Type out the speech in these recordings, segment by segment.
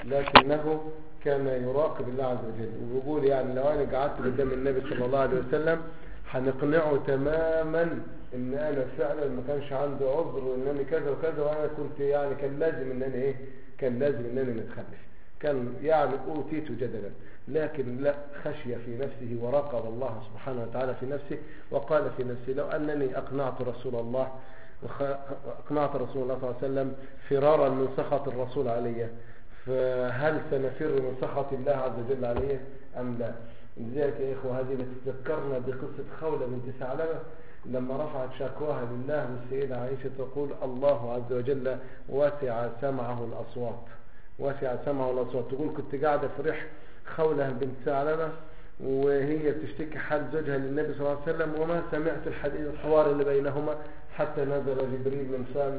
لكنه كان يراقب الله عز وجل وبيقول يعني لو انا قعدت قدام النبي صلى الله عليه وسلم هنقنعه تماما ان انا فعلا ما كانش عندي عذر وانني كذا وكذا وانا كنت يعني كان لازم ان انا ايه كان لازم ان انا نتخلف كان يعني اوتيت جدلا لكن لا خشي في نفسه وراقب الله سبحانه وتعالى في نفسه وقال في نفسه لو انني اقنعت رسول الله وأقنعت رسول الله صلى الله عليه وسلم فرارا من سخط الرسول علي فهل سنفر من سخط الله عز وجل عليه أم لا لذلك يا إخوة هذه بتذكرنا بقصة خولة بنت ثعلبة لما رفعت شكواها لله والسيدة عائشة تقول الله عز وجل وسع سمعه الأصوات وسع سمعه الأصوات تقول كنت قاعدة في ريح خولة بنت ثعلبة وهي بتشتكي حال زوجها للنبي صلى الله عليه وسلم وما سمعت الحديث الحوار اللي بينهما حتى نزل جبريل من سام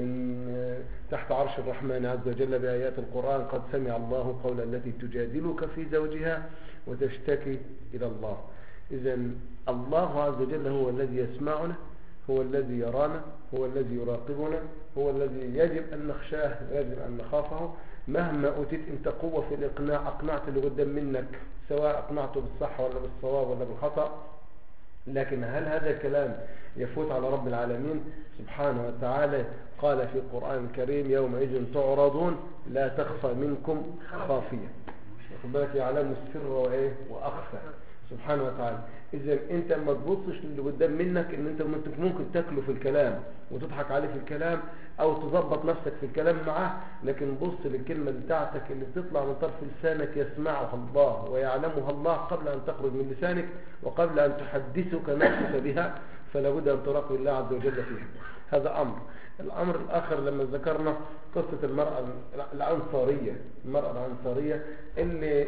من تحت عرش الرحمن عز وجل بآيات القرآن قد سمع الله قول التي تجادلك في زوجها وتشتكي إلى الله إذا الله عز وجل هو الذي يسمعنا هو الذي يرانا هو الذي يراقبنا هو الذي يجب أن نخشاه ويجب أن نخافه مهما أوتيت أنت قوة في الإقناع أقنعت اللي قدام منك سواء أقنعته بالصح ولا بالصواب ولا بالخطأ لكن هل هذا الكلام يفوت على رب العالمين سبحانه وتعالى قال في القرآن الكريم يومئذ تعرضون لا تخفى منكم خافية واخد بالك يعلم السر وايه واخفى سبحانه وتعالى اذا انت ما تبصش للي قدام منك ان انت ممكن تاكله في الكلام وتضحك عليه في الكلام او تظبط نفسك في الكلام معاه لكن بص للكلمة بتاعتك اللي بتطلع من طرف لسانك يسمعها الله ويعلمها الله قبل ان تخرج من لسانك وقبل ان تحدثك نفسك بها فلا بد ان تراقب الله عز وجل فيها هذا امر الامر الاخر لما ذكرنا قصة المرأة العنصارية المرأة العنصارية اللي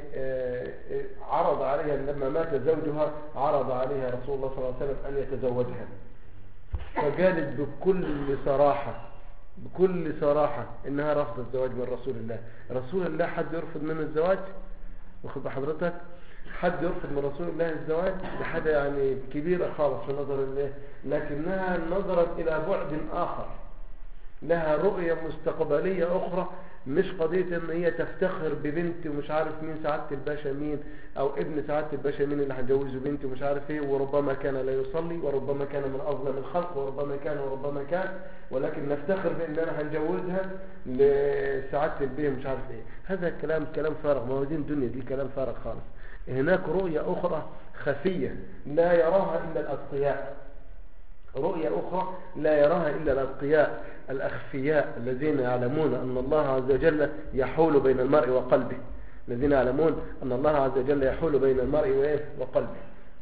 عرض عليها لما مات زوجها عرض عليها رسول الله صلى الله عليه وسلم أن يتزوجها فقالت بكل صراحة بكل صراحة إنها رفض الزواج من رسول الله رسول الله حد يرفض منه الزواج واخد بحضرتك حد يرفض من رسول الله الزواج دي حاجة يعني كبيرة خالص في نظر الله لكنها نظرت إلى بعد آخر لها رؤية مستقبلية أخرى مش قضية ان هي تفتخر ببنت ومش عارف مين سعادة الباشا مين او ابن سعادة الباشا مين اللي هنجوزه بنتي ومش عارف ايه وربما كان لا يصلي وربما كان من اظلم الخلق وربما كان وربما كان ولكن نفتخر بان انا هنجوزها لسعادة البيه مش عارف ايه هذا كلام كلام فارغ موازين الدنيا دي كلام فارغ خالص هناك رؤية اخرى خفية لا يراها الا الاتقياء رؤية أخرى لا يراها إلا الأتقياء الأخفياء الذين يعلمون أن الله عز وجل يحول بين المرء وقلبه الذين يعلمون أن الله عز وجل يحول بين المرء وقلبه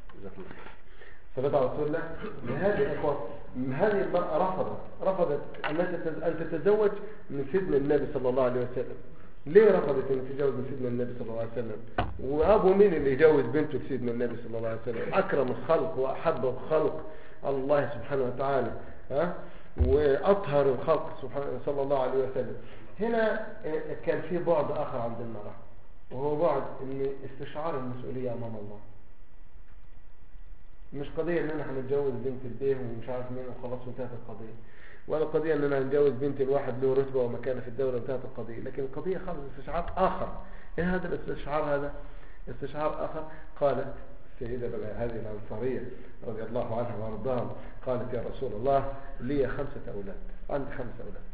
صلاة على رسول الله لهذه الإخوة هذه المرأة رفضت رفضت أن تتزوج من سيدنا النبي صلى الله عليه وسلم ليه رفضت أن تتزوج من سيدنا النبي صلى الله عليه وسلم وأبو مين اللي يجوز بنته لسيدنا النبي صلى الله عليه وسلم أكرم الخلق وأحب الخلق الله سبحانه وتعالى ها وأطهر الخلق سبحانه صلى الله عليه وسلم هنا كان في بعد آخر عند المرأة وهو بعد ان استشعار المسؤولية أمام الله مش قضية ان انا هنتجوز بنت البيه ومش عارف مين وخلاص وانتهت القضية ولا قضية ان انا هنتجوز بنت الواحد له رتبة ومكانة في الدولة وانتهت القضية لكن القضية خالص استشعار آخر ايه هذا الاستشعار هذا استشعار آخر قالت السيدة هذه الأنصارية رضي الله عنها وارضاها قالت يا رسول الله لي خمسة أولاد عندي خمسة أولاد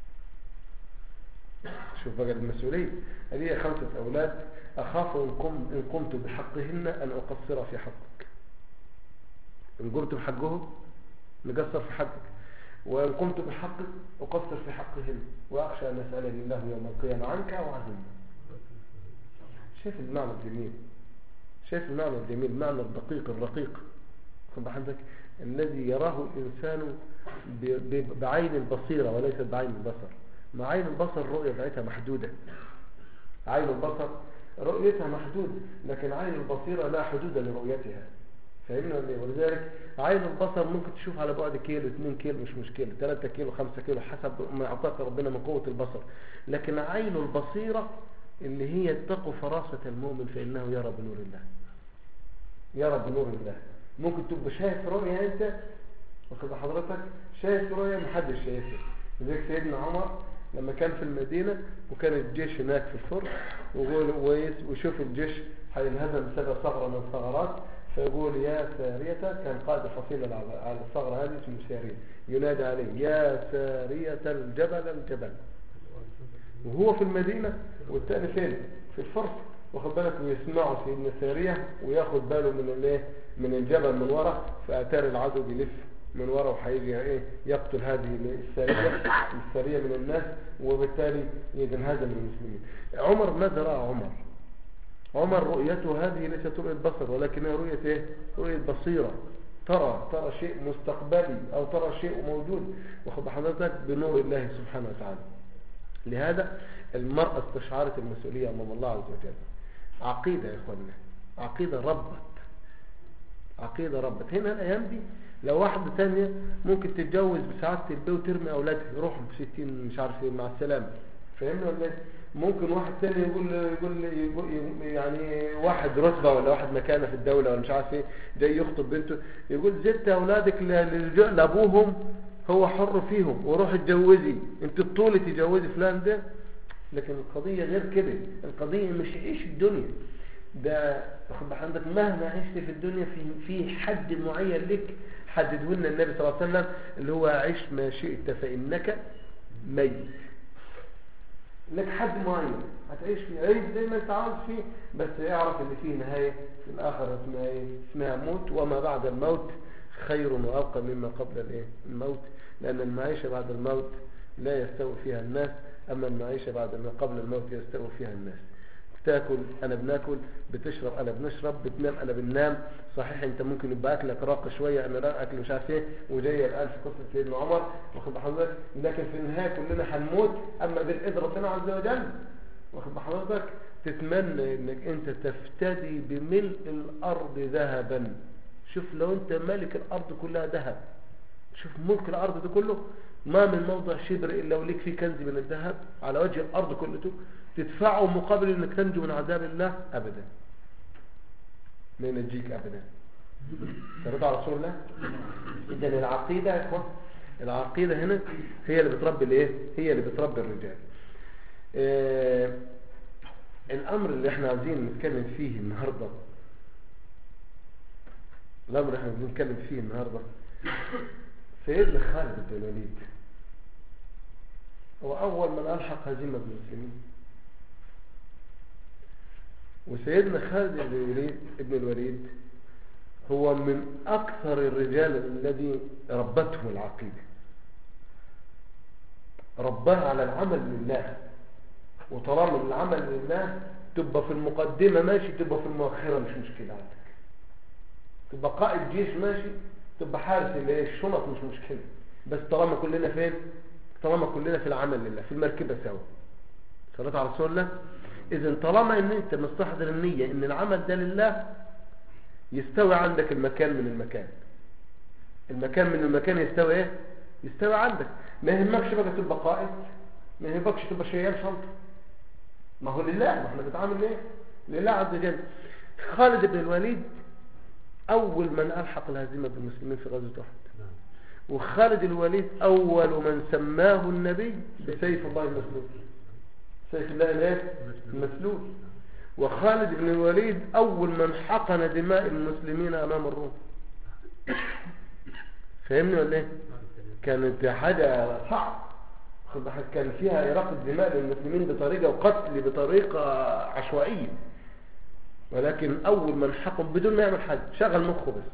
شوف بقى المسؤولية لي خمسة أولاد أخاف إن, قم إن قمت بحقهن أن أقصر في حقك إن قمت بحقهم نقصر في حقك وإن قمت بحقك أقصر في حقهن وأخشى أن يسألني الله يوم القيامة عنك أو عنهن شايف المعنى الجميل شايف المعنى الجميل المعنى الدقيق الرقيق خد حضرتك الذي يراه الإنسان بعين البصيرة وليست بعين البصر مع عين البصر الرؤية بتاعتها محدودة عين البصر رؤيتها محدودة لكن عين البصيرة لا حدود لرؤيتها فاهمنا ولا ولذلك عين البصر ممكن تشوف على بعد كيلو 2 كيلو مش مشكلة 3 كيلو 5 كيلو حسب ما اعطاك ربنا من قوة البصر لكن عين البصيرة اللي هي اتقوا فراسة المؤمن فإنه يرى بنور الله يرى بنور الله ممكن تبقى شايف رؤية انت واخد حضرتك شايف رؤية محدش شايفها لذلك سيدنا عمر لما كان في المدينة وكان الجيش هناك في الفرس ويقول ويس- ويشوف الجيش هينهزم بسبب ثغرة من الثغرات فيقول يا سارية كان قائد الفصيلة الع- على الثغرة هذه اسمه سارية ينادي عليه يا سارية الجبل الجبل وهو في المدينة والتاني فين في الفرس واخد بالك ويسمعوا سيدنا سارية وياخد باله من الايه من الجبل من ورا فاتار العدو بيلف من ورا وهيجي ايه يقتل هذه السارية السارية من الناس وبالتالي ينهزم المسلمين عمر ماذا رأى عمر عمر رؤيته هذه ليست رؤية بصر ولكنها رؤية ايه رؤية بصيرة ترى ترى شيء مستقبلي او ترى شيء موجود واخد حضرتك بنور الله سبحانه وتعالى لهذا المرأة استشعرت المسؤولية أمام الله عز وجل عقيدة يا إخوانا عقيدة ربت عقيدة ربت هنا الأيام دي لو واحدة تانية ممكن تتجوز بسعادة البي وترمي أولادها يروحوا بستين مش عارف ايه مع السلامة فاهمني ولا ايه؟ ممكن واحد تاني يقول يقول, يقول يعني واحد رتبة ولا واحد مكانة في الدولة ولا مش عارف ايه جاي يخطب بنته يقول زدت أولادك ل- للج- لأبوهم هو حر فيهم وروح اتجوزي انت بطولة تجوزي فلان ده لكن القضية غير كده القضية مش عيش الدنيا ده واخد بالك عندك مهما عشت في الدنيا في في حد معين لك حدده لنا النبي صلى الله عليه وسلم اللي هو عيش ما شئت فإنك ميت لك حد معين هتعيش فيه عيش زي ما انت عاوز فيه بس اعرف ان فيه نهاية في الآخرة اسمها ايه اسمها موت وما بعد الموت خير وأبقى مما قبل الايه الموت لأن المعيشة بعد الموت لا يستوي فيها الناس أما المعيشة بعد ما قبل الموت يستوي فيها الناس بتاكل أنا بناكل بتشرب أنا بنشرب بتنام أنا بننام صحيح أنت ممكن يبقى أكلك راقة شوية أنا لا أكل مش عارف إيه وجاية الآن في قصة سيدنا عمر واخد بحضرتك لكن في النهاية كلنا هنموت أما بالإذن ربنا عز وجل واخد بحضرتك تتمنى انك انت تفتدي بملء الارض ذهبا شوف لو انت مالك الارض كلها ذهب شوف ملك الارض ده كله ما من موضع شبر الا وليك فيه كنز من الذهب على وجه الارض كلته تدفعه مقابل انك تنجو من عذاب الله ابدا ما ينجيك ابدا ترد على رسول الله اذا العقيده يا اخوان العقيده هنا هي اللي بتربي الايه هي اللي بتربي الرجال آه الامر اللي احنا عايزين نتكلم فيه النهارده الامر اللي احنا عايزين نتكلم فيه النهارده سيدنا خالد بن الوليد هو اول من الحق هزيمه المسلمين وسيدنا خالد بن الوليد ابن الوليد هو من اكثر الرجال الذي ربته العقيده رباه على العمل لله وطالما العمل لله تبقى في المقدمة ماشي تبقى في المؤخرة مش مشكلة عندك تبقى قائد جيش ماشي تبقى حارس الايه الشنط مش مشكلة بس طالما كلنا فين طالما كلنا في العمل لله في المركبة سوا صلاة على رسول الله اذا طالما ان انت مستحضر النية ان العمل ده لله يستوي عندك المكان من المكان المكان من المكان يستوي ايه يستوي عندك ما يهمكش بقى تبقى قائد ما يهمكش تبقى شيال شنطه ما هو لله ما احنا بنتعامل ليه لله عز وجل خالد بن الوليد اول من الحق الهزيمه بالمسلمين في غزوه احد وخالد الوليد اول من سماه النبي بسيف الله المسلول سيف الله الايه المسلول وخالد بن الوليد اول من حقن دماء المسلمين امام الروم فاهمني ولا ايه كانت حاجه صعبه كان فيها إراقة دماء للمسلمين بطريقة وقتل بطريقة عشوائية ولكن أول من حكم بدون ما يعمل حاجة شغل مخه بس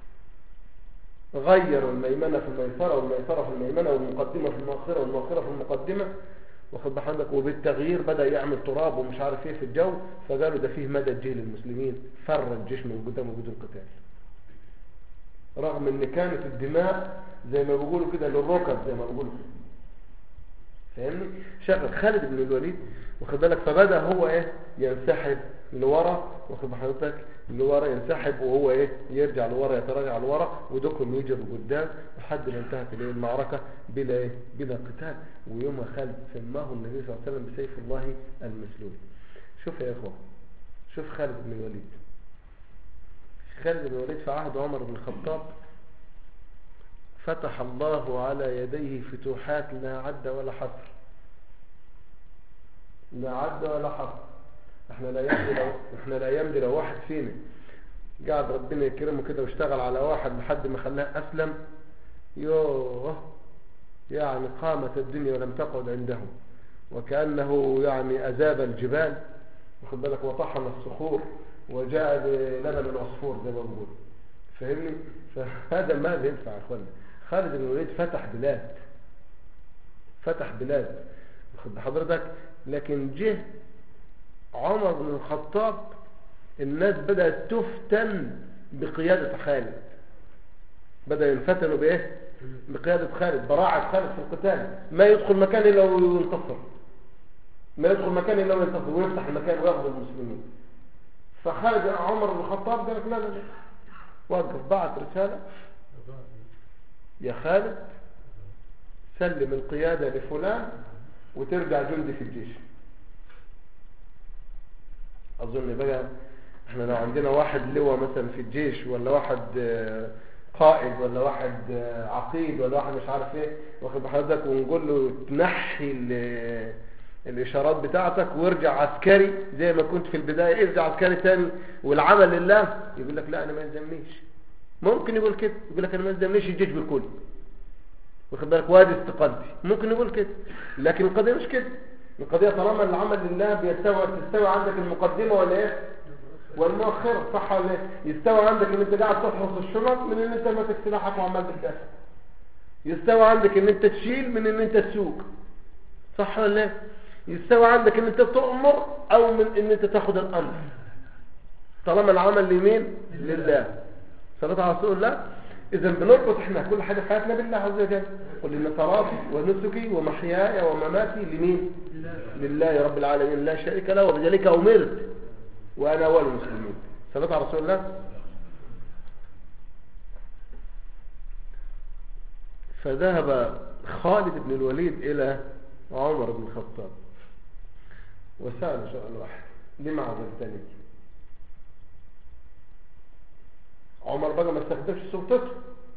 غير الميمنة في الميسرة والميسرة في الميمنة والمقدمة في المؤخرة والمؤخرة في المقدمة واخد بحالك وبالتغيير بدأ يعمل تراب ومش عارف ايه في الجو فقالوا ده فيه مدى جه للمسلمين فر الجيش من قدامه بدون قتال رغم ان كانت الدماء زي ما بيقولوا كده للركب زي ما بيقولوا كده فاهمني شغل خالد بن الوليد واخد بالك فبدا هو ايه ينسحب لورا واخد بحضرتك لورا ينسحب وهو ايه يرجع لورا يتراجع لورا ودكم يجروا قدام لحد ما انتهت الايه المعركه بلا ايه بلا قتال ويوم خالد سماه النبي صلى الله عليه وسلم بسيف الله المسلول شوف يا اخوه شوف خالد بن الوليد خالد بن الوليد في عهد عمر بن الخطاب فتح الله على يديه فتوحات لا عد ولا حصر لا عد ولا حصر احنا الايام دي لو احنا الايام دي لو واحد فينا قاعد ربنا يكرمه كده واشتغل على واحد لحد ما خلاه اسلم يوه يعني قامت الدنيا ولم تقعد عنده وكأنه يعني أذاب الجبال واخد بالك وطحن الصخور وجاء بلبن العصفور زي ما بنقول فاهمني فهذا ما ينفع يا اخوانا خالد بن الوليد فتح بلاد فتح بلاد واخد حضرتك لكن جه عمر بن الخطاب الناس بدأت تفتن بقيادة خالد بدأ ينفتنوا بإيه بقيادة خالد براعة خالد في القتال ما يدخل مكان إلا وينتصر ما يدخل مكان إلا وينتصر ويفتح المكان وياخذ المسلمين فخالد عمر بن الخطاب قال لك لا لا لا وقف بعت رسالة يا خالد سلم القيادة لفلان وترجع جندي في الجيش أظن بقى احنا لو عندنا واحد لواء مثلا في الجيش ولا واحد قائد ولا واحد عقيد ولا واحد مش عارف ايه واخد بحضرتك ونقول له تنحي الاشارات بتاعتك وارجع عسكري زي ما كنت في البداية ارجع عسكري تاني والعمل لله يقول لك لا انا ما يلزمنيش ممكن يقول كده يقول لك انا ما يلزمنيش الجيش بالكل واخد بالك وادي استقالتي ممكن يقول كده لكن القضية مش كده القضية طالما العمل لله بيستوى تستوي عندك المقدمة ولا ايه والمؤخرة صح ولا ايه يستوى عندك ان انت قاعد تحرس الشنط من ان انت ماسك سلاحك وعمال بتدافع يستوى عندك ان انت تشيل من ان انت تسوق صح ولا ايه يستوى عندك ان انت تؤمر او من ان انت تاخد الامر طالما العمل لمين لله صلاة على رسول الله اذا بنربط احنا كل حاجة في حياتنا بالله عز وجل قل ان صلاتي ونسكي ومحياي ومماتي لمين لله رب العالمين لا شريك له وبذلك امرت وانا اول المسلمين صلاة على رسول الله فذهب خالد بن الوليد الى عمر بن الخطاب وسأل سؤال واحد لما عزلتني عمر بقى ما استخدمش سلطته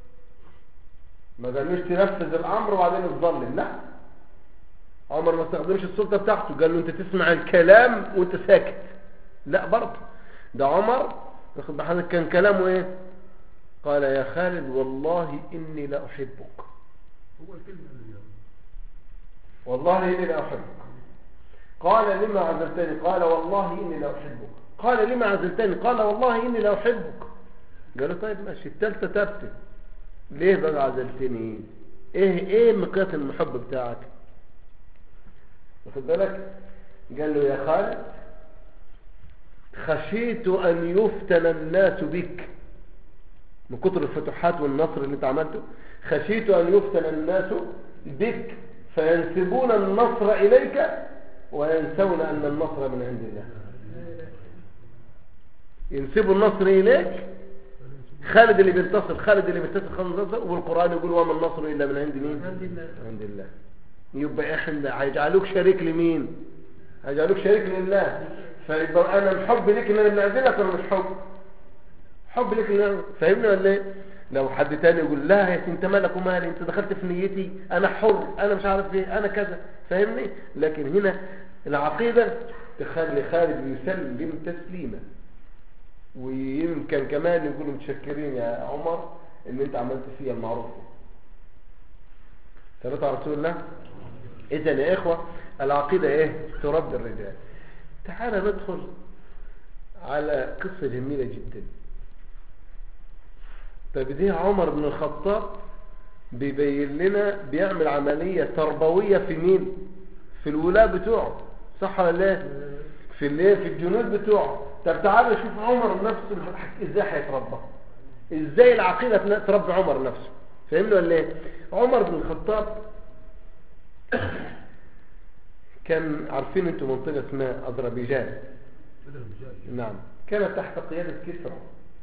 ما قالوش تنفذ الامر وبعدين تظلم لا عمر ما استخدمش السلطة بتاعته قال له انت تسمع الكلام وانت ساكت لا برضه ده عمر واخد بحضرتك كان كلامه ايه قال يا خالد والله اني لا احبك هو الكلمة اللي والله اني لا احبك قال لما عزلتني قال والله اني لا احبك قال لما عزلتني قال والله اني لا احبك قال له طيب ماشي التالتة تابتة ليه بقى عزلتني ايه ايه مقياس المحب بتاعك واخد بالك قال له يا خالد خشيت ان يفتن الناس بك من كتر الفتوحات والنصر اللي انت عملته خشيت ان يفتن الناس بك فينسبون النصر اليك وينسون ان النصر من عند الله ينسبوا النصر اليك خالد اللي بينتصر خالد اللي بينتصر خالد بينتصر والقرآن يقول وما النصر إلا من عند مين عند الله عند الله يبقى احنا هيجعلوك شريك لمين هيجعلوك شريك لله فيبقى انا الحب ليك ان انا بنعزلك ولا مش حب حب ليك ان انا فاهمني ولا ايه لو حد تاني يقول لا يا انت مالك ومالي انت دخلت في نيتي انا حر انا مش عارف ايه انا كذا فاهمني لكن هنا العقيدة تخلي خالد يسلم تسليما ويمكن كمان يقولوا متشكرين يا عمر ان انت عملت فيها المعروف ثبت على رسول الله اذا يا اخوة العقيدة ايه تربي الرجال تعال ندخل على قصة جميلة جدا طيب دي عمر بن الخطاب بيبين لنا بيعمل عملية تربوية في مين في الولاة بتوعه صح ولا لا في الايه في الجنود بتوعه طب تعالوا شوف عمر نفسه ازاي هيتربى ازاي العقيدة تربي عمر نفسه فاهمني ولا ايه عمر بن الخطاب كان عارفين انتوا منطقة اسمها اذربيجان بدل المجال نعم كانت تحت قيادة كسرى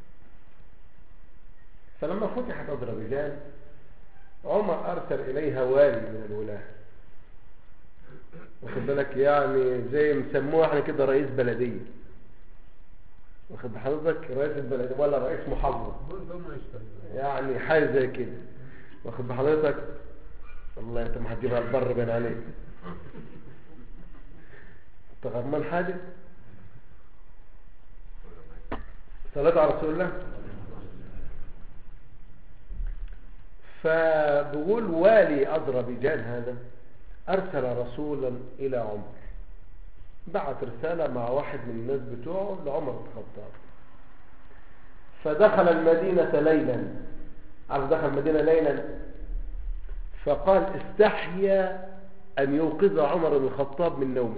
فلما فتحت اذربيجان عمر ارسل اليها والي من الولاة واخد بالك يعني زي مسموه احنا كده رئيس بلدية واخد بحضرتك رئيس البلدية ولا رئيس محافظة دول دول ما يشتغل يعني حاجة زي كده واخد بحضرتك والله انت ما هتجيبها البر بين عليك انت غرمان حاجة صلاة على رسول الله فبقول والي أدرى بجان هذا أرسل رسولا إلى عمر بعت رسالة مع واحد من الناس بتوعه لعمر بن الخطاب فدخل المدينة ليلا عارف دخل المدينة ليلا فقال استحيا أن يوقظ عمر بن الخطاب من نومه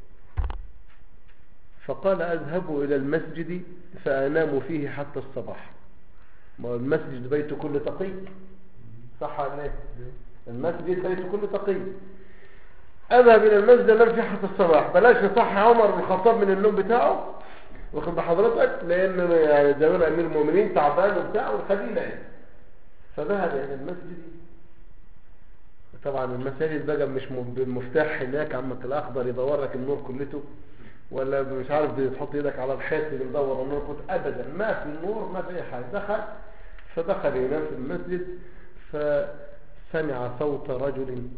فقال أذهب إلى المسجد فأنام فيه حتى الصباح ما هو المسجد بيت كل تقي صح ولا ايه المسجد بيت كل تقي اذهب الى المسجد انام فيه حتى الصباح بلاش يصحي عمر بن الخطاب من النوم بتاعه واخد بحضرتك لان يعني زمان امير المؤمنين تعبان وبتاع والخليل يعني فذهب الى المسجد طبعا المساجد بقى مش م- بالمفتاح هناك عمك الاخضر يدور لك النور كلته ولا مش عارف تحط ايدك على الحيط اللي مدور النور كنت ابدا ما في نور ما في اي حاجه دخل فدخل ينام في المسجد فسمع صوت رجل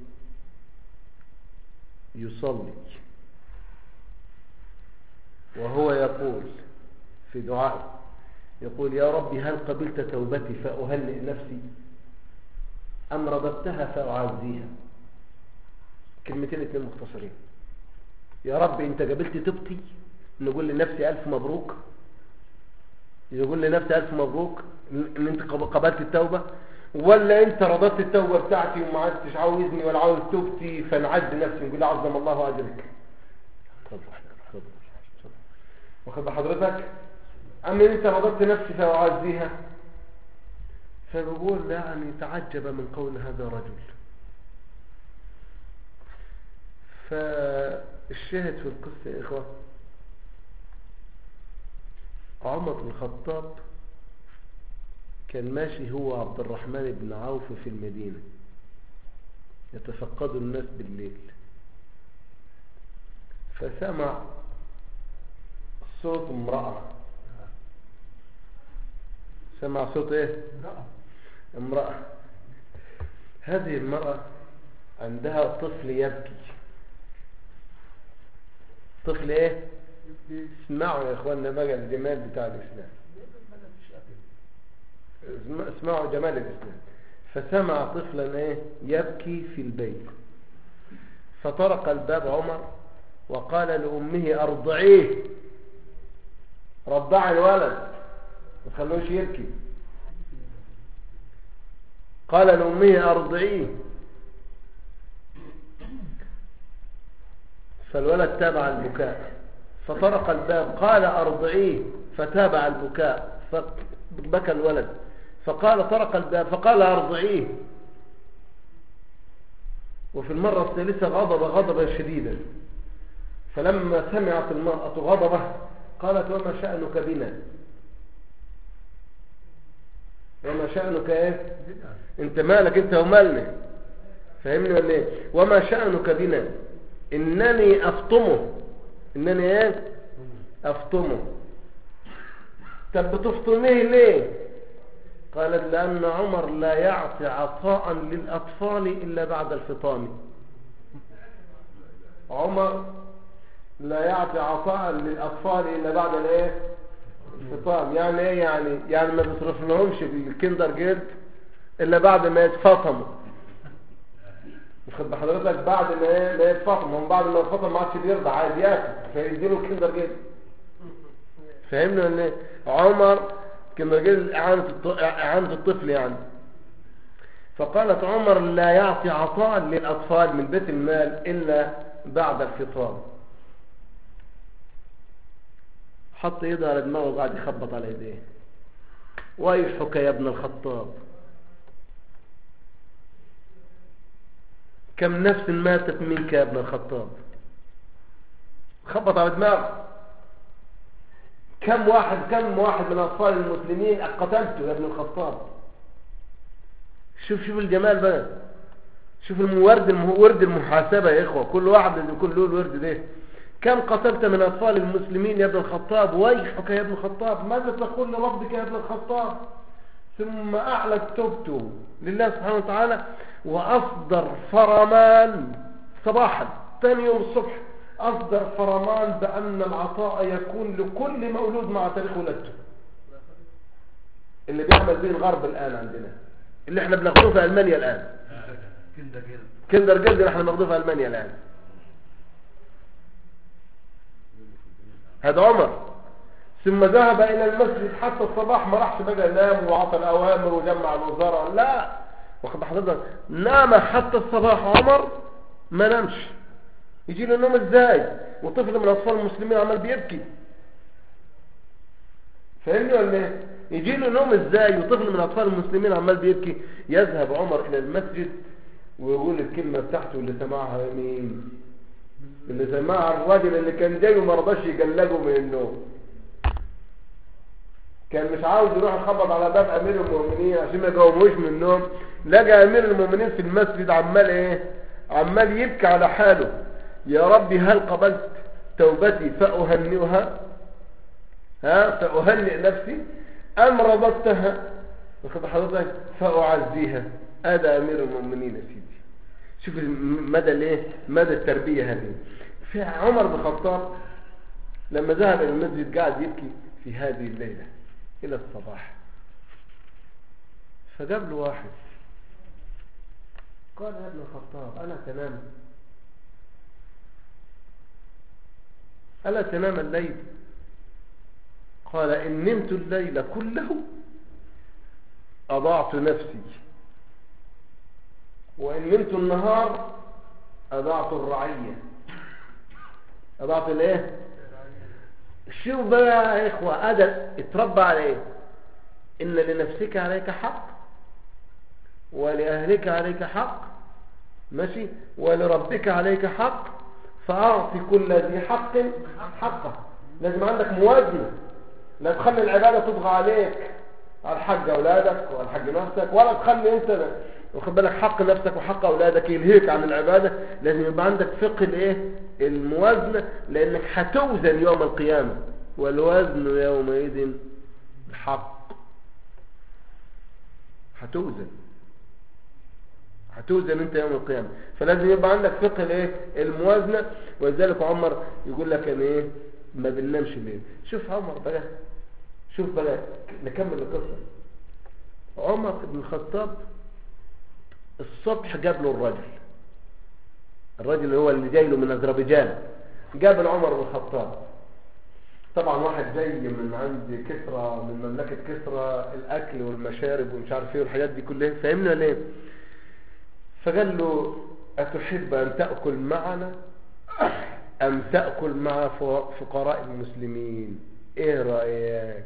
يصلي وهو يقول في دعائه يقول يا ربي هل قبلت توبتي فأهنئ نفسي أم رددتها فأعزيها كلمتين اتنين مختصرين يا رب انت قبلت توبتي نقول لنفسي ألف مبروك يقول لنفسي ألف مبروك ان انت قبلت التوبة ولا انت رضت التوبة بتاعتي وما عدتش عاوزني ولا عاوز توبتي فنعز نفسي نقول عظم الله أجرك اتفضل اتفضل اتفضل. واخد بحضرتك أما انت رضت نفسي فأعزيها فبقول يعني تعجب من قول هذا الرجل فالشاهد في القصة يا إخوة عمر بن الخطاب كان ماشي هو عبد الرحمن بن عوف في المدينة يتفقد الناس بالليل فسمع صوت امرأة سمع صوت ايه امرأة امرأة هذه المرأة عندها طفل يبكي طفل ايه اسمعوا يا اخواننا بقى الجمال بتاع الاسلام اسم- اسمعوا جمال الاسلام فسمع طفلا ايه يبكي في البيت فطرق الباب عمر وقال لأمه أرضعيه رضع الولد ما تخلوش يبكي قال لأمه أرضعيه فالولد تابع البكاء فطرق الباب قال أرضعيه فتابع البكاء فبكى الولد فقال طرق الباب فقال أرضعيه وفي المرة الثالثة غضب غضبا شديدا فلما سمعت المرأة غضبه قالت وما شأنك بنا وما شأنك ايه انت مالك انت ومالنا فاهمني ولا ايه وما شأنك بنا انني افطمه انني ايه افطمه طب بتفطميه ليه قالت لان عمر لا يعطي عطاء للاطفال الا بعد الفطام عمر لا يعطي عطاء للاطفال الا بعد الايه الفطام يعني ايه يعني يعني ما بيصرف لهمش بالكندر جيرد الا بعد ما يتفطموا واخد بحضرتك بعد ما ايه ما يتفطم هم بعد ما يتفطم ما عادش بيرضع عايز ياكل فيديله الكندر جيرد فاهمني ولا ايه عمر كندر جيرد اعانه الط- اعانه الطفل يعني فقالت عمر لا يعطي عطاء للاطفال من بيت المال الا بعد الفطام حط ايده على دماغه وقعد يخبط على ايديه ويحك يا ابن الخطاب كم نفس ماتت منك يا ابن الخطاب خبط على دماغه كم واحد كم واحد من اطفال المسلمين قتلته يا ابن الخطاب شوف شوف الجمال بقى شوف الورد المه- ورد المحاسبة يا إخوة كل واحد يكون له الورد ده كم قتلت من أطفال المسلمين يا ابن الخطاب ويحك يا ابن الخطاب ماذا تقول لربك يا ابن الخطاب ثم أعلت توبته لله سبحانه وتعالى وأصدر فرمان صباحا ثاني يوم الصبح أصدر فرمان بأن العطاء يكون لكل مولود مع تاريخ ولادته اللي بيعمل به الغرب الآن عندنا اللي احنا بناخده في ألمانيا الآن كندا كده كندر جلد اللي احنا بناخده في ألمانيا الآن هذا عمر ثم ذهب إلى المسجد حتى الصباح ما راحش بقى نام وعطى الأوامر وجمع الوزراء لا واخد حضرتك نام حتى الصباح عمر ما نامش يجي له النوم ازاي وطفل من الاطفال المسلمين عمال بيبكي فاهمني ولا ايه يجي له نوم ازاي وطفل من الاطفال المسلمين عمال بيبكي يذهب عمر الى المسجد ويقول الكلمه بتاعته اللي سمعها مين اللي سمعها الراجل اللي كان جاي وما رضاش يجلجه من النوم كان مش عاوز يروح يخبط على باب امير المؤمنين عشان ما يجاوبوش من النوم لقى امير المؤمنين في المسجد عمال ايه عمال يبكي على حاله يا ربي هل قبلت توبتي فأهنئها ها فأهنئ نفسي أم ربطتها واخد حضرتك فأعزيها هذا أمير المؤمنين يا سيدي شوف الم- مدى الايه مدى التربية هذه في عمر بن الخطاب لما ذهب إلى المسجد قاعد يبكي في هذه الليلة إلى الصباح فجاب له واحد قال يا ابن الخطاب ألا تنام ألا تنام الليل قال إن نمت الليل كله أضعت نفسي وإن نمت النهار أضعت الرعية أضعت الايه شوف بقى يا إخوة هذا اتربى على ايه إن لنفسك عليك حق ولأهلك عليك حق ماشي ولربك عليك حق فأعطي كل ذي حق حقه لازم عندك موازنة لا تخلي العبادة تطغى عليك على حق أولادك وعلى حق نفسك ولا تخلي أنت واخد بالك حق نفسك وحق أولادك يلهيك عن العبادة لازم يبقى عندك فقه الايه الموازنة لأنك هتوزن يوم القيامة والوزن يومئذ الحق هتوزن هتوزن انت يوم القيامة فلازم يبقى عندك فقه الايه الموازنة ولذلك عمر يقول لك انا ايه ما بننامش الليل شوف عمر بقى شوف بقى نكمل القصة عمر بن الخطاب الصبح جاب له الرجل الرجل اللي هو اللي جاي له من اذربيجان جاب لعمر بن الخطاب طبعا واحد جاي من عند كسرى من مملكة كسرى الاكل والمشارب ومش عارف ايه والحاجات دي كلها فاهمنا ليه فقال له أتحب أن تأكل معنا أم تأكل مع فقراء المسلمين إيه رأيك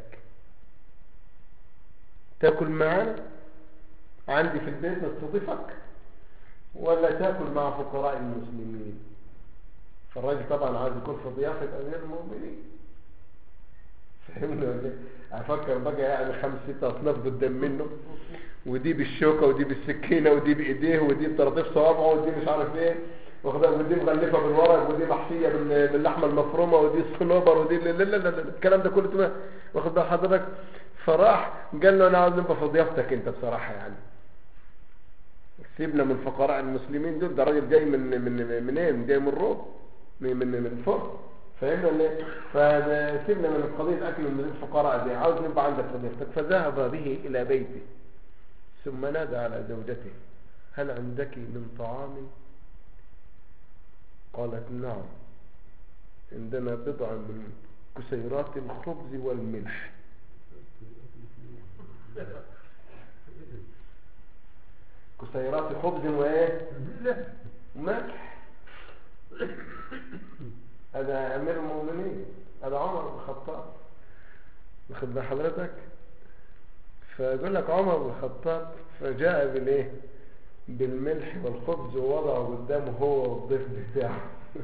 تأكل معنا عندي في البيت نستضيفك ولا تأكل مع فقراء المسلمين فالراجل طبعا عايز يكون في ضيافة أمير المؤمنين فهمنا ولا ايه؟ افكر بقى يعني خمس ست اصناف قدام منه ودي بالشوكه ودي بالسكينه ودي بايديه ودي بطراطيف صوابعه ودي مش عارف ايه واخدها ودي مغلفه بالورق ودي محشيه بال- باللحمه المفرومه ودي الصنوبر ودي لا لا لا لا لا، الكلام ده كله تمام واخد بال حضرتك فراح قال له انا عاوز نبقى في ضيافتك انت بصراحه يعني سيبنا من فقراء المسلمين دول ده راجل جاي من من منين جاي من روم من من من فوق فاهمنا ولا ايه فسيبنا من قضيه اكل من الفقراء دي عاوز نبقى عندك في ضيافتك فذهب به الى بيته ثم نادى على زوجته هل عندك من طعام قالت نعم عندنا بضع من كسيرات الخبز والملح كسيرات خبز وايه ملح هذا امير المؤمنين هذا عمر بن الخطاب واخد بال حضرتك فيقول لك عمر بن الخطاب فجاء بالايه بالملح والخبز ووضعه قدامه هو والضيف بتاعه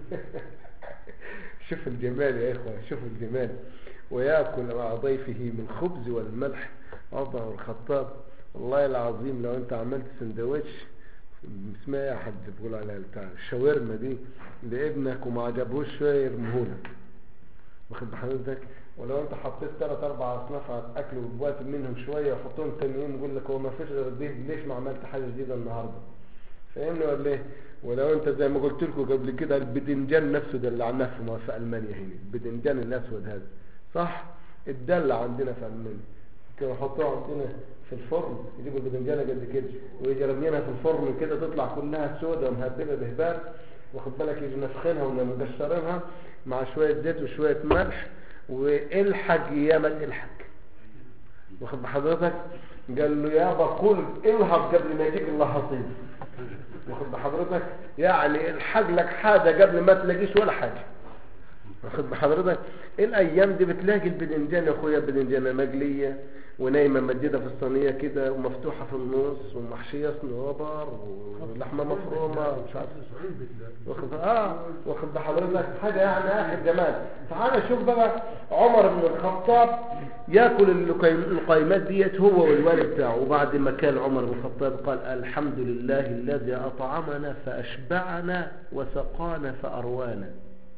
شوف الجمال يا اخوة شوف الجمال ويأكل مع ضيفه من الخبز والملح عمر الخطاب والله العظيم لو انت عملت سندوتش اسمها يا حد بقول عليها بتاع الشاورما دي لابنك وما عجبهوش شويه يرمهولك واخد بحضرتك ولو انت حطيت ثلاث اربع اصناف على الاكل وجبات منهم شويه وحطهم تانيين يقول لك هو ما فيش غير دي ليش ما عملت حاجه جديده النهارده فاهمني ولا ايه ولو انت زي ما قلت لكم قبل كده البدنجان نفسه دلعناه في م- في المانيا هنا البدنجان الاسود هذا صح اتدلع عندنا في المانيا كانوا يحطوه عندنا في الفرن يجيبوا البدنجانه قد كده ويجي رمينها في الفرن كده تطلع كلها سودة ومهببه بهباب واخد بالك يجي نفخينها ومقشرينها مع شويه زيت وشويه ملح والحق يا ما تلحق واخد بحضرتك قال له يابا كل الهب قبل ما يجيك اللهطيف واخد بحضرتك يعني الحق لك حاجة قبل ما تلاقيش ولا حاجة واخد بحضرتك الايام دي بتلاقي البدنجان يا اخويا البدنجانة مقلية ونايمة مجدة في الصينية كده ومفتوحة في النص ومحشية صنوبر ولحمة مفرومة ومش عارف صعيب بتلاقي واخد اه واخد بحضرتك حاجه يعني اخر جمال تعال شوف بقى عمر بن الخطاب ياكل اللقيم- القيمات ديت هو والوالد بتاعه وبعد ما كان عمر بن الخطاب قال الحمد لله الذي اطعمنا فاشبعنا وسقانا فاروانا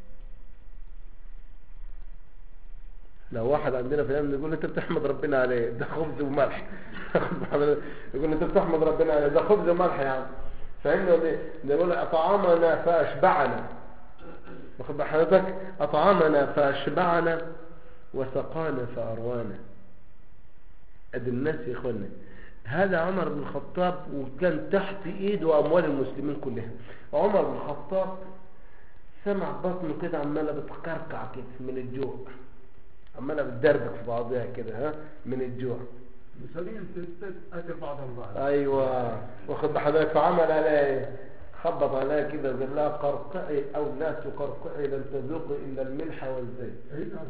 لو واحد عندنا في اليمن يقول انت بتحمد ربنا عليه ده خبز وملح يقول انت بتحمد ربنا عليه ده خبز وملح يا عم فاهمني ولا ايه؟ ده يقول اطعمنا فاشبعنا واخد بال حضرتك اطعمنا فاشبعنا وسقانا فاروانا ادي الناس يا اخوانا هذا عمر بن الخطاب وكان تحت ايده اموال المسلمين كلها عمر بن الخطاب سمع بطنه كده عماله بتقرقع كده من الجوع عماله بتدربك في بعضها كده ها من الجوع مسلمين تأكل بعضهم بعض ايوه واخد بحضرتك فعمل عليها ايه خبط عليها كده وقال لها قرقعي او لا تقرقعي لن تذوقي الا الملح والزيت اي نعم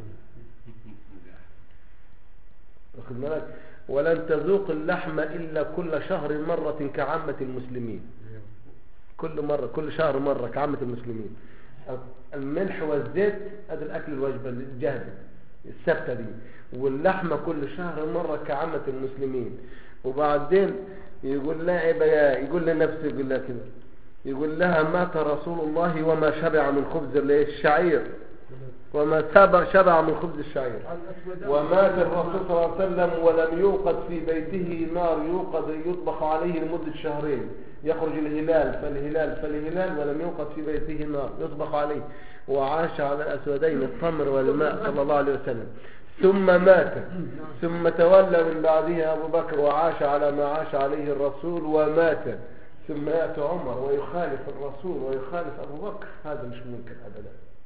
واخد بالك ولن تذوق اللحم الا كل شهر مره كعامه المسلمين كل مرة كل شهر مرة كعامة المسلمين الملح والزيت ادي الاكل الوجبة الجاهزة الثابتة دي واللحمة كل شهر مرة كعامة المسلمين وبعدين يقول لها ايه بقى يقول لنفسه يقول لها كده يقول لها مات رسول الله وما شبع من خبز الايه الشعير وما شبع شبع من خبز الشعير ومات الرسول صلى الله عليه وسلم ولم يوقد في بيته نار يوقد يطبخ عليه لمدة شهرين يخرج الهلال فالهلال فالهلال ولم يوقد في بيته نار يطبخ عليه وعاش على الأسودين التمر والماء صلى الله عليه وسلم ثم مات ثم تولى من بعده أبو بكر وعاش على ما عاش عليه الرسول ومات ثم يأتي عمر ويخالف الرسول ويخالف أبو بكر هذا مش ممكن أبدا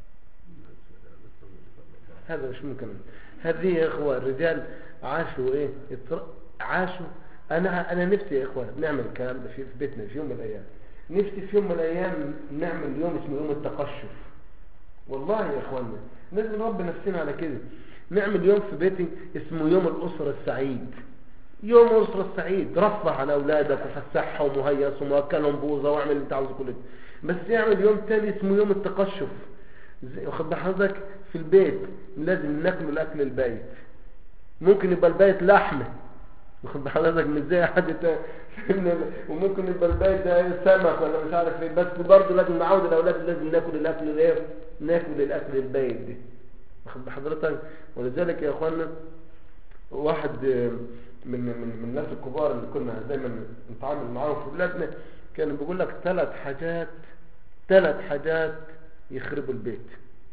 هذا مش ممكن هذه يا إخوة الرجال عاشوا إيه يتر- عاشوا أنا أنا نفسي يا إخوة نعمل الكلام ده في في بيتنا في يوم من الأيام نفسي في يوم من الأيام نعمل يوم اسمه يوم التقشف والله يا إخوانا لازم نربي نفسنا على كده نعمل يوم في بيتي اسمه يوم الأسرة السعيد يوم الأسرة السعيد رفه عن أولادك وفسحهم وهيصهم وأكلهم بوظة واعمل اللي أنت عاوزه كله بس يعمل يوم تاني اسمه يوم التقشف زي- واخد بال حضرتك في البيت لازم ناكل الأكل البايت ممكن يبقى البايت لحمة واخد بال حضرتك مش زي حد تاني فاهمني؟ وممكن يبقى البايت ده إيه سمك ولا مش عارف ايه بس برضه لازم نعود الاولاد لازم ناكل الاكل الايه ناكل الاكل البايت ده واخد بال حضرتك ولذلك يا اخوانا واحد آه، من من من الناس الكبار اللي كنا دايما نتعامل معاهم في بلادنا كان بيقول لك ثلاث حاجات ثلاث حاجات يخربوا البيت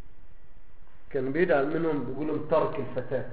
كان بيجعل منهم بيقول لهم ترك الفتاة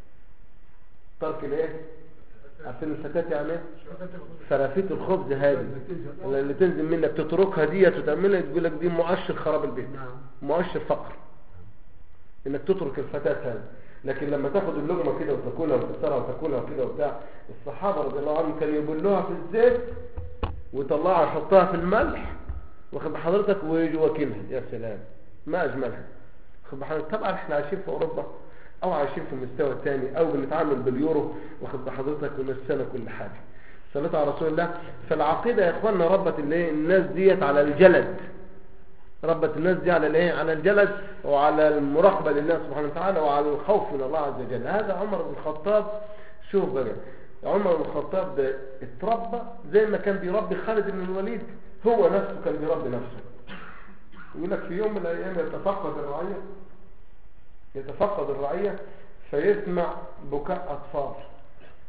ترك الايه عارفين الفتاة يعني ايه فرافيت الخبز هذه اللي تنزل منك تتركها ديت وتعملها تقول لك دي مؤشر خراب البيت نعم مؤشر فقر انك تترك الفتاة هذه لكن لما تاخد اللقمة كده وتاكلها وتكسرها وتاكلها وكده وبتاع الصحابة رضي الله عنهم كانوا يبلوها في الزيت ويطلعها يحطها في الملح واخد بحضرتك ويجي واكلها يا سلام ما اجملها واخد بحضرتك طبعا احنا عايشين في اوروبا او عايشين في مستوى تاني او بنتعامل باليورو واخد بحضرتك ونسينا كل حاجة صليت على رسول الله فالعقيدة يا اخوانا ربت الايه الناس ديت على الجلد ربت الناس دي على الايه على الجلد وعلى المراقبه لله سبحانه وتعالى وعلى الخوف من الله عز وجل هذا عمر بن الخطاب شوف بقى عمر بن الخطاب ده اتربى زي ما كان بيربي خالد بن الوليد هو نفسه كان بيربي نفسه يقول لك في يوم من الايام يتفقد الرعيه يتفقد الرعيه فيسمع بكاء اطفال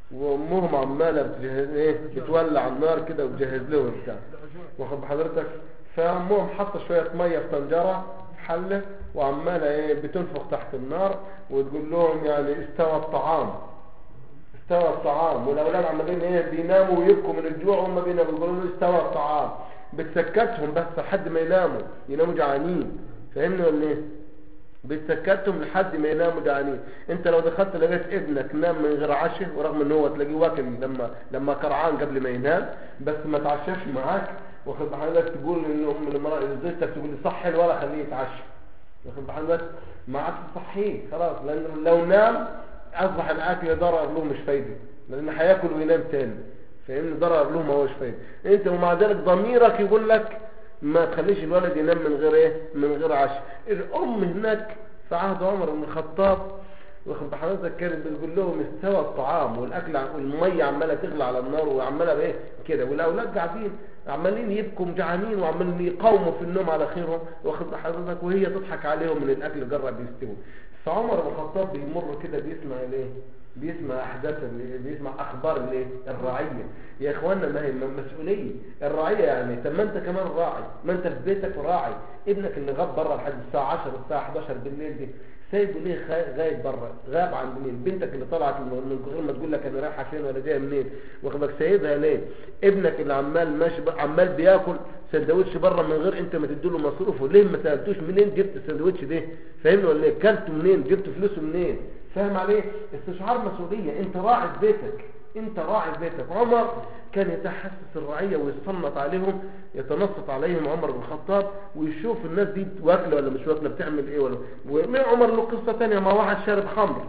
وامهم عماله بتجهز ايه بتولع النار كده وتجهز لهم بتاع واخد بحضرتك فامهم حاطه شويه ميه في طنجره في حله وعماله ايه بتنفخ تحت النار وتقول لهم يعني استوى الطعام استوى الطعام والاولاد عمالين ايه بيناموا ويبكوا من الجوع وهم بيناموا يقولوا له استوى الطعام بتسكتهم بس لحد ما يناموا يناموا جعانين فاهمني ولا ايه بتسكتهم لحد ما يناموا جعانين انت لو دخلت لقيت ابنك نام من غير عشاء ورغم ان هو تلاقيه واكل لما لما كرعان قبل ما ينام بس ما تعشاش معاك واخد بحضرتك تقول ان ام المرأة زوجتك تقول لي صحي الولد خليه يتعشى واخد بحضرتك ما عادش تصحيه خلاص لان لو نام اصبح الاكل ضرر له مش فايده لان هياكل وينام تاني فاهمني ضرر له ما هوش فايده انت ومع ذلك ضميرك يقول لك ما تخليش الولد ينام من غير ايه من غير عشاء الام هناك في عهد عمر بن الخطاب واخد بحضرتك كانت بتقول لهم استوى الطعام والاكل والميه عماله تغلى على النار وعماله بايه كده والاولاد قاعدين عمالين يبكوا جعانين وعمالين يقاوموا في النوم على خيرهم واخد بحضرتك وهي تضحك عليهم من الاكل جرب يستوي فعمر بن الخطاب بيمر كده بيسمع الايه بيسمع احداث ال- بيسمع اخبار الايه الرعيه يا اخوانا ما هي مسؤوليه الرعيه يعني طب ما انت كمان راعي ما انت في بيتك راعي ابنك اللي غاب بره لحد الساعه 10 الساعه 11 بالليل دي سايبه ليه خا- غايب بره غاب عن مين بنتك اللي طلعت من من غير ما تقول لك انا رايحه فين ولا جايه منين واخد بالك سايبها ليه ابنك اللي عمال ماشي ب- عمال بياكل سندوتش بره من غير انت ما تديله مصروفه ليه ما سالتوش منين جبت السندوتش ده فاهمني ولا ايه كلته منين جبت فلوسه منين فاهم عليه استشعار مسؤوليه انت راعي في بيتك انت راعي في بيتك عمر كان يتحسس الرعيه ويتصنت عليهم يتنصت عليهم عمر بن الخطاب ويشوف الناس دي واكله ولا مش واكله بتعمل ايه ولا ومن عمر له قصه ثانيه مع واحد شارب خمر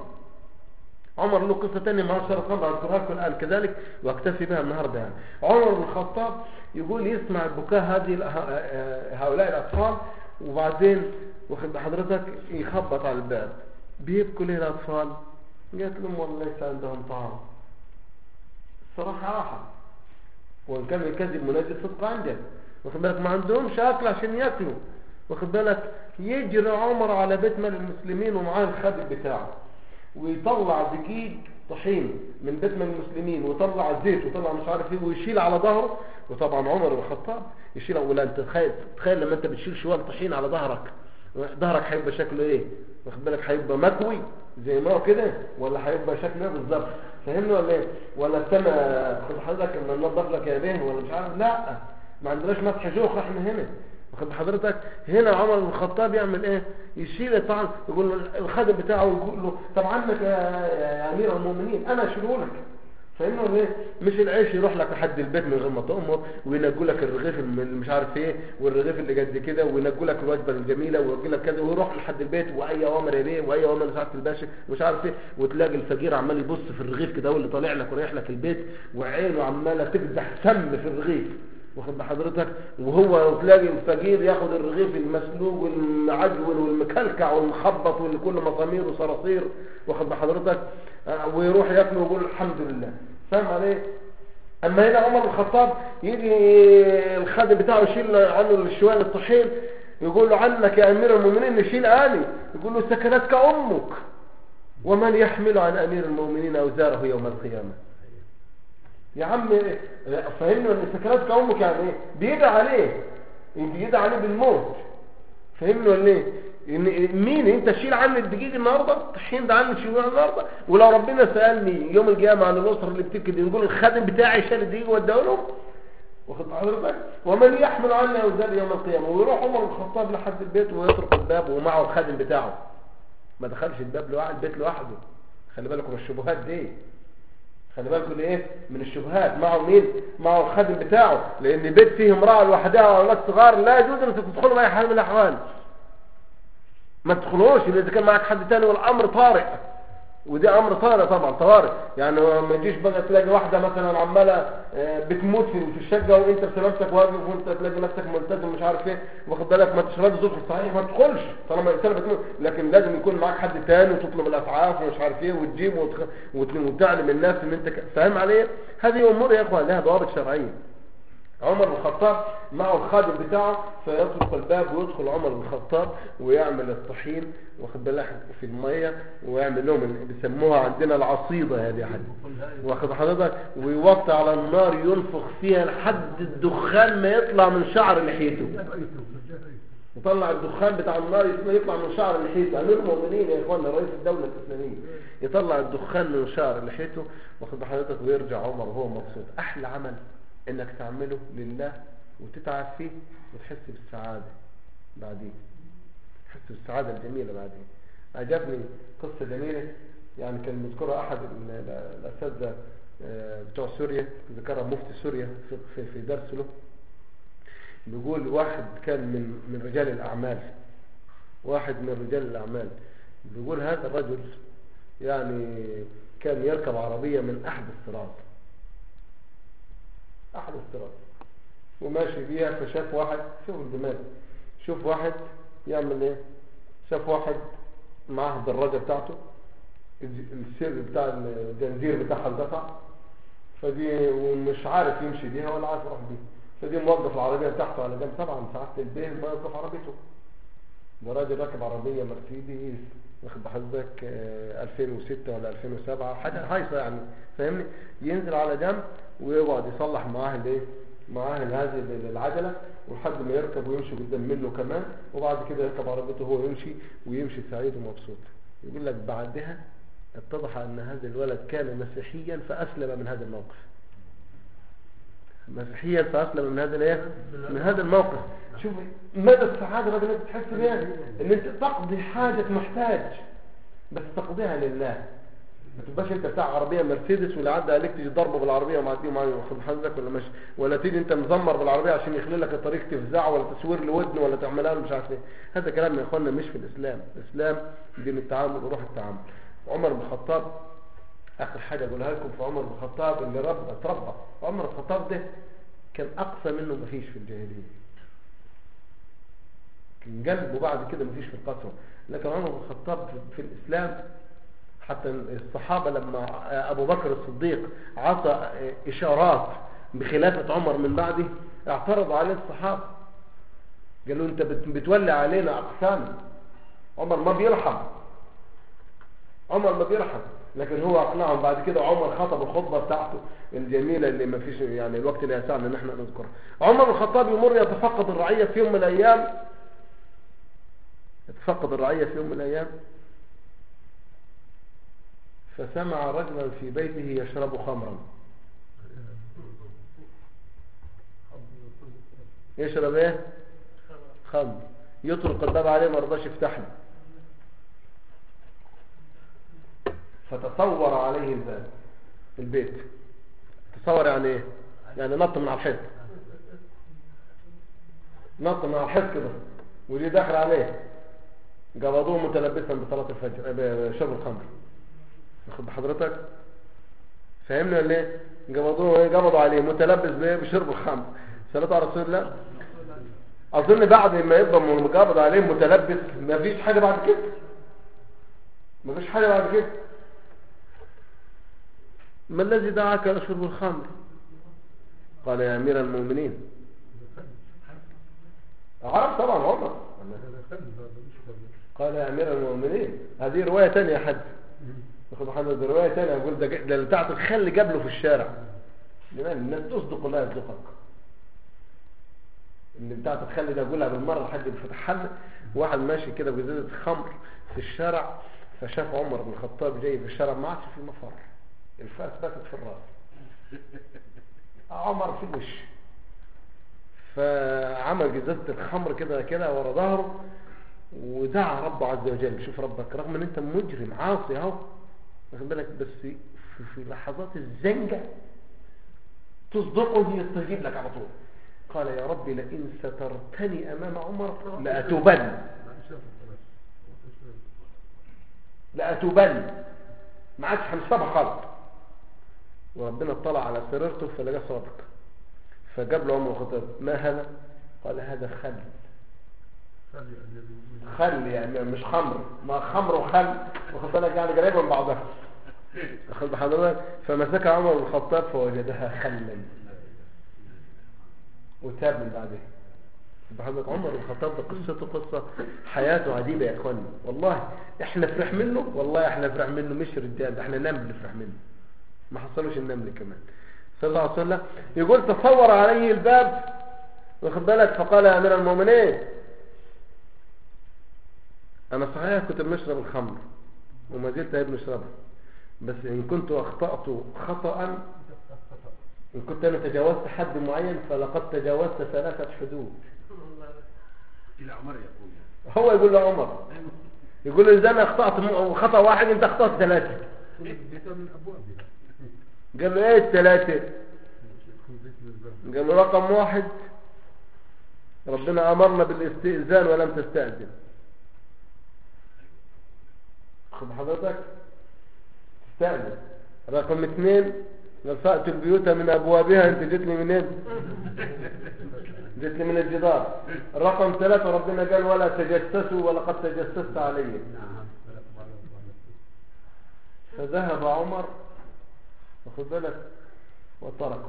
عمر له قصة تانية مع شرف خمر أذكرها لكم الآن كذلك وأكتفي بها النهاردة يعني عمر بن الخطاب يقول يسمع بكاء هذه الأه- آه، هؤلاء الأطفال وبعدين واخد بحضرتك يخبط على الباب بيبكوا ليه الأطفال قالت لهم والله ليس عندهم طعام الصراحة راحة وإن كان الكذب منجد صدق عنده واخد بالك ما عندهمش أكل عشان يأكلوا واخد بالك يجري عمر على بيت مال المسلمين ومعاه الخادم بتاعه ويطلع دقيق طحين من بيت من المسلمين ويطلع زيت ويطلع مش عارف ايه ويشيل على ظهره وطبعا عمر بن الخطاب يشيل ولا انت تخيل تخيل لما انت بتشيل شوال طحين على ظهرك ظهرك هيبقى شكله ايه واخد بالك هيبقى مكوي زي ما هو كده ولا هيبقى شكله ايه بالظبط فاهمني ولا ايه ولا السما خد حضرتك لما ننضف لك يا بيه ولا مش عارف لا ما عندناش مسح جوخ احنا هنا واخد حضرتك هنا عمر بن الخطاب يعمل ايه يشيل الطعام يقول له الخادم بتاعه يقول له طب عنك يا, يا امير المؤمنين انا اشيله لك فاهمني ولا ايه مش العيش يروح لك لحد البيت من غير ما تؤمر وينجوا لك الرغيف الم- اللي مش عارف ايه والرغيف اللي قد كده وينجوا لك الوجبه الجميله ويجي لك كذا ويروح لحد البيت واي اوامر يا بيه واي اوامر سعاده الباشا مش عارف ايه وتلاقي الفقير عمال يبص في الرغيف كده هو اللي طالع لك ورايح لك البيت وعينه عماله تقدح سم في الرغيف واخد بحضرتك وهو تلاقي الفقير ياخد الرغيف المسلوق والمعجون والمكلكع والمخبط واللي كله مسامير وصراصير واخد بحضرتك آه، ويروح ياكله ويقول الحمد لله فاهم عليه اما هنا عمر بن الخطاب يجي الخادم بتاعه يشيل عنه الشوال الطحين يقول له عنك يا امير المؤمنين نشيل اني يقول له سكنتك امك ومن يحمل عن امير المؤمنين اوزاره يوم القيامه يا عم فهمني ان سكراتك امك يعني ايه بيدعى عليه بيدعى عليه بالموت فهمني ولا ايه إن- مين انت تشيل عني الدقيق النهارده الطحين ده عني تشيله النهارده ولو ربنا سالني يوم القيامه عن الاسره اللي بتكد يقول الخادم بتاعي شال الدقيق واداه لهم واخد حضرتك ومن يحمل عني اوزار يوم القيامه ويروح عمر بن الخطاب لحد البيت ويطرق الباب ومعه الخادم بتاعه ما دخلش الباب لوحده البيت لوحده خلي بالكم من الشبهات دي خلي بالكم ايه من الشبهات معه مين معه الخادم بتاعه لان بيت فيه امراه لوحدها واولاد صغار لا يجوز ان تدخلوا باي حال من الاحوال ما تدخلوش الا اذا كان معك حد تاني والامر طارئ ودي امر طارئ طبعا طوارئ يعني ما يجيش بقى تلاقي واحده مثلا عماله آه، بتموت في في الشقه وانت بسلامتك واقف وانت تلاقي نفسك ملتزم مش عارف ايه واخد بالك ما تشربش الظروف الصحيح ما تدخلش طالما الانسان بتموت لكن لازم يكون معاك حد تاني وتطلب الاسعاف ومش عارف ايه وتجيب وتخ... وت- وتعلم الناس ان انت ك- فاهم عليه هذه امور يا اخوان لها ضوابط شرعيه عمر بن الخطاب معه الخادم بتاعه فيطرق الباب ويدخل عمر بن الخطاب ويعمل الطحين واخد بالك في الميه ويعمل لهم اللي بيسموها عندنا العصيده هذه يا حاج واخد حضرتك ويوطي على النار ينفخ فيها لحد الدخان ما يطلع من شعر لحيته يطلع الدخان بتاع النار يطلع من شعر لحيته امير المؤمنين يا اخوانا رئيس الدوله الاسلاميه يطلع الدخان من شعر لحيته واخد حضرتك ويرجع عمر وهو مبسوط احلى عمل انك تعمله لله وتتعب فيه وتحس بالسعاده بعدين تحس بالسعاده الجميله بعدين عجبني قصه جميله يعني كان مذكرها احد ال- ال- الاساتذه آه، بتوع سوريا ذكرها مفتي سوريا في- في في درس له بيقول واحد كان من من رجال الأعمال واحد من رجال الأعمال بيقول هذا الرجل يعني كان يركب عربية من أحد الصراط أحد الصراط وماشي بيها فشاف واحد شوف الدماغ شوف واحد يعمل ايه شاف واحد معاه الدراجة بتاعته الج- السر بتاع الجنزير بتاعها انقطع فدي ومش عارف يمشي بيها ولا عارف يروح بيها فدي موقف العربية بتاعته على جنب طبعا ساعات البيه ما يوقف عربيته ده راجل راكب عربية مرسيدس واخد بحضرتك آه، 2006 ولا 2007 حاجة هايصة يعني فاهمني ينزل على جنب ويقعد يصلح معاه الايه معاه هذه العجلة ولحد ما يركب ويمشي قدام منه كمان وبعد كده يركب عربيته هو يمشي ويمشي سعيد ومبسوط يقول لك بعدها اتضح ان هذا الولد كان مسيحيا فاسلم من هذا الموقف مسيحيا فاسلم من هذا الايه من هذا الموقف شوف مدى السعاده الراجل انت تحس بيها ان انت تقضي حاجه محتاج بس تقضيها لله ما تبقاش انت بتاع عربيه مرسيدس واللي عدى عليك تيجي ضربه بالعربيه ومعديه معاه واخد حظك ولا مش ولا تيجي انت مزمر بالعربيه عشان يخلي لك الطريق تفزعه ولا تصوير لودن ولا تعملها له مش عارف ايه هذا كلام يا اخوانا مش في الاسلام الاسلام دين التعامل وروح التعامل عمر بن الخطاب اخر حاجه اقولها لكم في عمر بن الخطاب اللي ربى اتربى عمر بن الخطاب ده كان اقصى منه مفيش في الجاهليه كان قلبه بعد كده مفيش في القسوه لكن عمر بن الخطاب في- في الاسلام حتى الصحابه لما ابو بكر الصديق عطى اشارات بخلافه عمر من بعده اعترضوا عليه الصحابه قالوا انت بت- بتولي علينا اقسام عمر ما بيرحم عمر ما بيرحم لكن هو اقنعهم بعد كده عمر خطب الخطبه بتاعته الجميله اللي ما فيش يعني الوقت اللي يسعنا ان احنا نذكرها عمر بن الخطاب يمر يتفقد الرعيه في يوم من الايام يتفقد الرعيه في يوم من الايام فسمع رجلا في بيته يشرب خمرا يشرب ايه خمر يطرق الباب عليه ما رضاش يفتح له فتصور عليه الباب في البيت تصور يعني ايه يعني نط من على الحيط نط من على الحيط كده ودي داخل عليه قبضوه متلبسا بصلاة الفجر آه، بشرب الخمر واخد بحضرتك فهمنا ولا ايه قبضوه ايه قبضوا عليه متلبس بايه بشرب الخمر صلاة على رسول الله اظن بعد ما يبقى مقابض عليه متلبس ما فيش حاجة بعد كده ما فيش حاجة بعد كده ما الذي دعاك إلى شرب الخمر قال يا أمير المؤمنين عرف طبعا عمر قال يا أمير المؤمنين هذه رواية تانية يا حد ياخد محمد دي رواية تانية يقول ده ده اللي بتاعت الخل قبله في الشارع لمن الناس تصدق الله يصدقك اللي بتاعت الخل ده يقولها بالمرة لحد فتح حل واحد ماشي كده بجزازة خمر في الشارع فشاف عمر بن الخطاب جاي في الشارع ما عادش في مفر الفاس باتت في الراس عمر في الوش فعمل جزازة الخمر كده كده ورا ظهره ودعا ربه عز وجل شوف ربك رغم ان انت مجرم عاصي اهو واخد بالك بس في, في لحظات الزنجة تصدقه يستجيب لك على طول قال يا ربي لئن سترتني امام عمر لاتوبن لاتوبن ما عادش هنسيبها خالص وربنا اطلع على سريرته فلقى صادق فجاب له عمر الخطاب ما هذا قال هذا خل خل يعني مش خمر ما خمر وخل واخد بالك يعني قريبه من بعضها واخد حضرتك فمسكها عمر بن الخطاب فوجدها خلا وتاب من بعدها بحضرتك عمر بن الخطاب ده قصته قصة حياته عجيبة يا اخواني والله احنا فرح منه والله احنا فرح منه مش رجال ده احنا نمل فرح منه ما حصلوش النمل كمان صلى الله عليه وسلم يقول تصور عليه الباب واخد بالك فقال يا امير المؤمنين انا صحيح كنت بنشرب الخمر وما زلت ابن اشربها بس ان كنت اخطأت خطأ ان كنت انا تجاوزت حد معين فلقد تجاوزت ثلاثة حدود إلى عمر يقول هو يقول له عمر يقول له اذا انا اخطأت م- خطأ واحد انت اخطأت ثلاثة بيت من أبوابها قال له ايه الثلاثة بيت من الباب قال له رقم واحد ربنا امرنا بالاستئذان ولم تستأذن خد حضرتك تستأذن رقم اثنين قال فأتوا البيوت من ابوابها انت جيت لي منين جيت لي من الجدار رقم ثلاثة ربنا قال ولا تجسسوا ولقد تجسست علي نعم فذهب عمر واخد بالك وتركه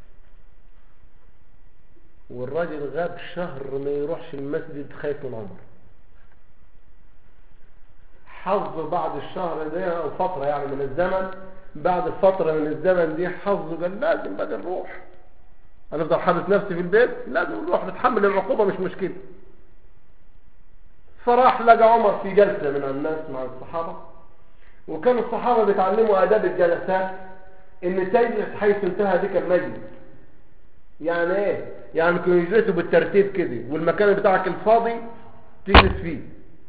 والراجل غاب شهر ما يروحش المسجد خايف من عمر حظ بعد الشهر ده او فترة يعني من الزمن بعد فترة من الزمن دي حظ قال لازم بقى نروح هنفضل حابس نفسي في البيت لازم نروح نتحمل العقوبة مش مشكلة فراح لقى عمر في جلسة من الناس مع الصحابة وكان الصحابة بيتعلموا آداب الجلسات إن تجلس حيث انتهى بك المجلس يعني إيه؟ يعني كانوا يجلسوا بالترتيب كده والمكان بتاعك الفاضي تجلس فيه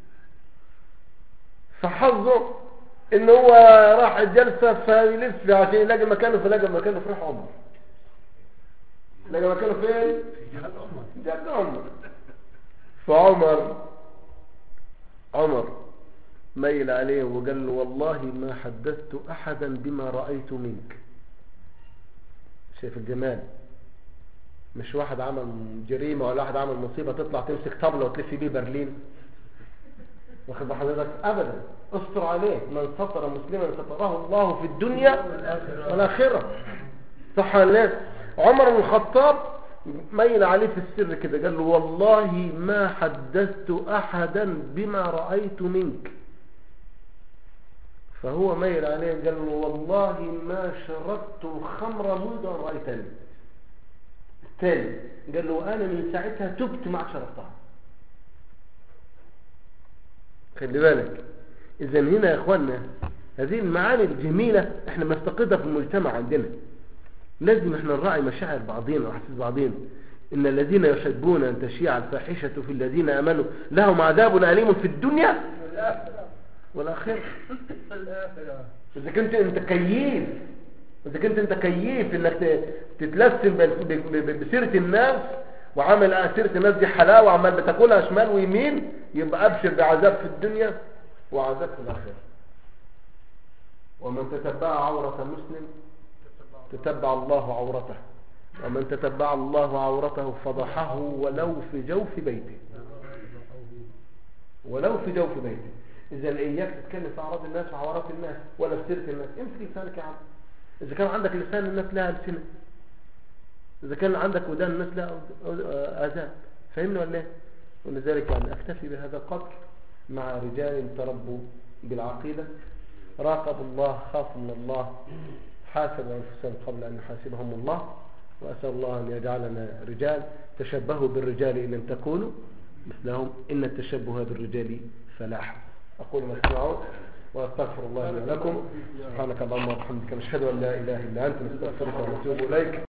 فحظه إن هو راح الجلسة فيلف عشان يلاقي مكانه فلاقي مكانه في راح عمر لقى مكانه فين؟ جد عمر فعمر عمر ميل عليه وقال له والله ما حدثت أحدا بما رأيت منك شايف الجمال مش واحد عمل جريمة ولا واحد عمل مصيبة تطلع تمسك طبلة وتلف بيه برلين واخد بال حضرتك أبدا استر عليه من ستر مسلما ستره الله في الدنيا والآخرة صح ولا لا؟ عمر بن الخطاب ميل عليه في السر كده قال له والله ما حدثت أحدا بما رأيت منك فهو ميل عليه قال له والله ما شربت الخمر منذ أن رأيتني الثاني قال له أنا من ساعتها تبت ما عاد شربتها خلي بالك إذا هنا يا إخواننا هذه المعاني الجميلة احنا نفتقدها في المجتمع عندنا لازم احنا نراعي مشاعر بعضينا وأحاسيس بعضينا إن الذين يحبون أن تشيع الفاحشة في الذين آمنوا لهم عذاب أليم في الدنيا والآخرة إذا كنت أنت كيف إذا كنت أنت كيف إنك ت- تتلسم ب- ب- ب- بسيرة الناس وعامل آه سيرة الناس دي حلاوة وعمال بتاكلها شمال ويمين يبقى أبشر بعذاب في الدنيا وعذاب في الآخرة ومن تتبع عورة مسلم تتبع الله عورته ومن تتبع الله عورته فضحه ولو في جوف بيته ولو في جوف بيته إذا إياك تتكلم في أعراض الناس وعورات الناس ولا في سيرة الناس امسك لسانك يا عم إذا كان عندك لسان الناس لها ألسنة إذا كان عندك ودان الناس لها أذ- آذان فهمنا ولا إيه؟ ولذلك يعني أكتفي بهذا القدر مع رجال تربوا بالعقيدة راقبوا الله خافوا من الله حاسبوا أنفسهم قبل أن يحاسبهم الله وأسأل الله أن يجعلنا رجال تشبهوا بالرجال إن لم تكونوا مثلهم إن التشبه بالرجال فلاح أقول ما تسمعون وأستغفر الله لي ولكم سبحانك اللهم وبحمدك نشهد أن لا إله إلا أنت نستغفرك ونتوب إليك